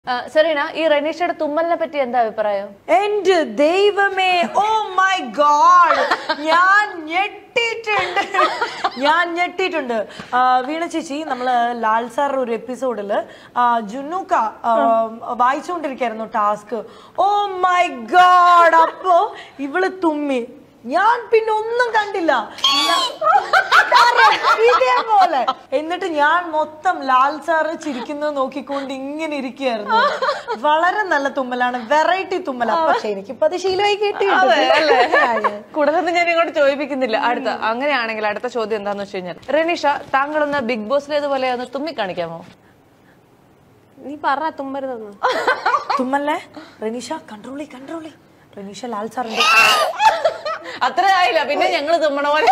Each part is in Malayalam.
ആ, സെറീന ഈ റനീഷയുടെ തുമ്മലിനെ പറ്റി എന്താ അഭിപ്രായം എന്റെ ദൈവമേ ഓ മൈ ഗോഡ് ഞാൻ ഞെട്ടിയിട്ടുണ്ട് ഞാൻ ഞെട്ടിയിട്ടുണ്ട് ആ, വീണ ചേച്ചി നമ്മള് ലാൽ സാർ ഒരു എപ്പിസോഡില് ജുന്നൂക്ക ആ, വായിച്ചുകൊണ്ടിരിക്കായിരുന്നു ടാസ്ക് ഓ മൈ ഗോഡ് അപ്പോ ഇവള് തുമ്മി ഞാൻ പിന്നെ ഒന്നും കണ്ടില്ല ഞാൻ- ഇതേപോലെ എന്നിട്ട് ഞാൻ മൊത്തം ലാൽ സാറ് ചിരിക്കുന്നത് നോക്കിക്കൊണ്ട് ഇങ്ങനെ ഇരിക്കുകയായിരുന്നു വളരെ നല്ല തുമ്മലാണ് വെറൈറ്റി തുമ്മല പക്ഷെ എനിക്കിപ്പോ അത് ശീലമായി കേട്ടിട്ടുണ്ട് കൂടുതലൊന്നും ഞാൻ ഇങ്ങോട്ട് ചോദിപ്പിക്കുന്നില്ല അടുത്ത അങ്ങനെയാണെങ്കിൽ അടുത്ത ചോദ്യം എന്താന്ന് വെച്ച് കഴിഞ്ഞാൽ റനീഷ താങ്കളൊന്ന് ബിഗ് ബോസിലേതുപോലെ ഒന്ന് തുമ്മി കാണിക്കാമോ നീ പറ തുമ്മരുതെന്ന് തുമ്മല്ലേ റനീഷ കൺട്രോളി കൺട്രോളി റനീഷ ലാൽ സാറിന്റെ അത്ര ആയില്ല പിന്നെ ഞങ്ങള് തുമ്മണ പോലെ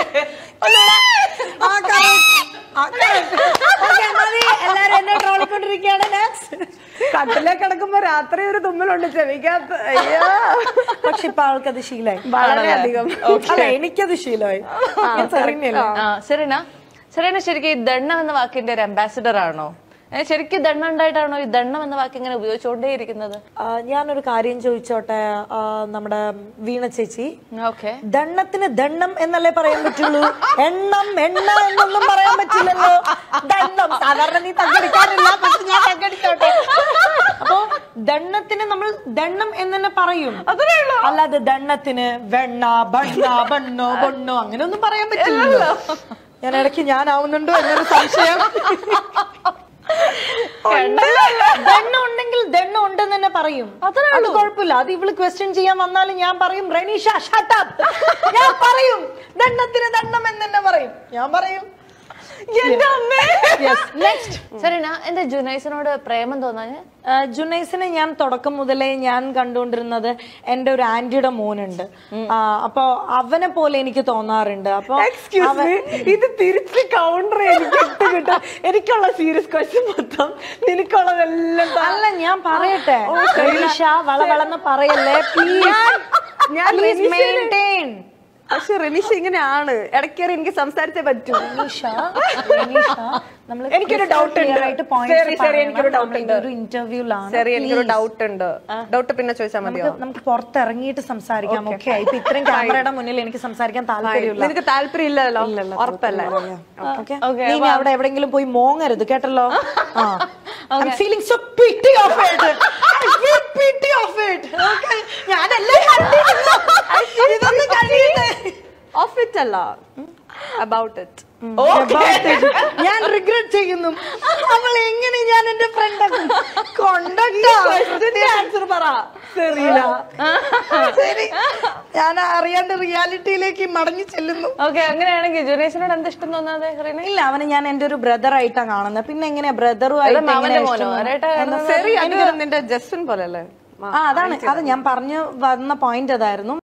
ആ, correct. ആ, correct. Okay, മതി. എല്ലാരും എന്നെ ട്രോളിക്കൊണ്ടിരിക്കുകയാണ് next. കട്ടിലെ കിടക്കുമ്പോ രാത്രി ഒരു തുമ്മലുണ്ട് ചെവിക്കകത്ത് അയ്യോ പക്ഷെ ഇപ്പൊ ആൾക്കത് ശീലമായി വളരെയധികം അല്ല എനിക്കത് ശീലമായി ഞാൻ സെറീനയല്ലേ? ആ സെറീന സെറീന ശരിക്കും ഈ ദണ്ണം എന്ന വാക്കിന്റെ ഒരു അംബാസിഡർ ആണോ ഏ, ശരിക്കും ദണ്ണം ഉണ്ടായിട്ടാണോ ഈ ദണ്ണം എന്ന വാക്ക് ഇങ്ങനെ ഉപയോഗിച്ചുകൊണ്ടേയിരിക്കുന്നത് ആ, ഞാനൊരു കാര്യം ചോദിച്ചോട്ടെ ആ, നമ്മുടെ വീണ ചേച്ചി ഓക്കെ ദണ്ണത്തിന് ദണ്ണം എന്നല്ലേ പറയാൻ പറ്റുള്ളൂ എണ്ണം എണ്ണ എന്നൊന്നും പറയാൻ പറ്റില്ലല്ലോ ദണ്ണം സാധാരണ നീ തగ్గടിക്കാറില്ല പക്ഷെ ഞാൻ തగ్గടിച്ചോട്ടെ അപ്പൊ ദണ്ണത്തിന് നമ്മൾ ദണ്ണം എന്ന് തന്നെ പറയും അല്ലാതെ ദണ്ണത്തിന് വെണ്ണ ബണ്ണ ബണ്ണോ ബണ്ണോ അങ്ങനെയൊന്നും പറയാൻ പറ്റില്ലല്ലോ ഞാൻ ഇടയ്ക്ക് ഞാനാവുന്നുണ്ടോ എന്നൊരു സംശയം ദണ്ണം ഉണ്ടെങ്കിൽ ദണ്ണം ഉണ്ടെന്ന് തന്നെ പറയും അത് കുഴപ്പമില്ല അത് ഇവള് ക്വസ്റ്റ്യൻ ചെയ്യാൻ വന്നാലും ഞാൻ പറയും റനീഷ ഷട്ടപ്പ് ഞാൻ പറയും ദണ്ണത്തിന് ദണ്ണം എന്ന് തന്നെ പറയും ഞാൻ പറയും നെക്സ്റ്റ് സെറീന എന്താ ജുനൈസിനോട് പ്രേമം തോന്നാന് ജുനൈസിനെ ഞാൻ തുടക്കം മുതലേ ഞാൻ കണ്ടുകൊണ്ടിരുന്നത് എൻ്റെ ഒരു ആന്റിയുടെ മോനുണ്ട് ആ, അപ്പൊ അവനെ പോലെ എനിക്ക് തോന്നാറുണ്ട് അപ്പൊ എക്സ്ക്യൂസ് മീ ഇത് തിരിച്ച് കൗണ്ടർ എനിക്ക് ഇട്ട് കിട്ടും എനിക്കുള്ള സീരിയസ് ക്വസ്റ്റ്യൻ മൊത്തം നിനക്കുള്ളതെല്ലാം താ. അല്ല ഞാൻ പറയട്ടെ റനീഷ വളവളന്ന് പറയല്ലേ പ്ലീസ് ഞാൻ പ്ലീസ് റനീഷയെ- മെയിൻറ്റെയിൻ പക്ഷെ റനീഷ ഇങ്ങനെയാണ് ഇടയ്ക്കേറി എനിക്ക് സംസാരിച്ചേ പറ്റൂ റനീഷ റനീഷ നമ്മള് എനിക്കൊരു doubt ഉണ്ട്. ശരി, ശരി, എനിക്കൊരു doubt ഉണ്ട്. ഒരു ഇന്റർവ്യൂലാണ് ശരി എനിക്കൊരു ഡൗട്ട് ഉണ്ട് ഡൗട്ട് പിന്നെ ചോദിച്ചാൽ മതിയോ നമുക്ക് നമുക്ക് പുറത്തിറങ്ങിയിട്ട് സംസാരിക്കാം ഓക്കെ ഇപ്പൊ ഇത്രയും ക്യാമറയുടെ മുന്നിൽ എനിക്ക് സംസാരിക്കാൻ താല്പര്യമില്ല നിനക്ക് താല്പര്യം ഇല്ലല്ലോ ഉറപ്പല്ലേ Okay? നീ ഇനി അവിടെ എവിടെങ്കിലും പോയി മോങ്ങരുത് കേട്ടല്ലോ feeling so pity of it pity of it okay ഞാനെല്ലാം കണ്ടിരുന്നു ഇതൊന്നും കഴിയട്ടെ ഓഫ് ഇറ്റ് അല്ല അബൌട്ട് ഇറ്റ് About it. ഞാൻ റിഗ്രറ്റ് ചെയ്യുന്നു അവൾ എങ്ങനെ ഞാൻ എന്റെ ഫ്രണ്ട് ആൻസർ പറ ശരി ഞാൻ അറിയാണ്ട് റിയാലിറ്റിയിലേക്ക് മടങ്ങി ചെല്ലുന്നു ഓക്കെ അങ്ങനെയാണെങ്കിൽ ജുനൈസിനോട് എന്താ ഇഷ്ടം തോന്നാതെ സെറീന ഇല്ല അവനെ ഞാൻ എന്റെ ഒരു ബ്രദർ ആയിട്ടാണ് കാണുന്നത് പിന്നെ എങ്ങനെയാ ബ്രദറും അല്ല, മാമന്റെ മോനോ? ആരായിട്ടാ കാണുന്നത്? ശരി അത് നിന്റെ ജസ്റ്റിൻ പോലെ അല്ലേ ആ അതാണ് അത് ഞാൻ പറഞ്ഞു വന്ന പോയിന്റ് അതായിരുന്നു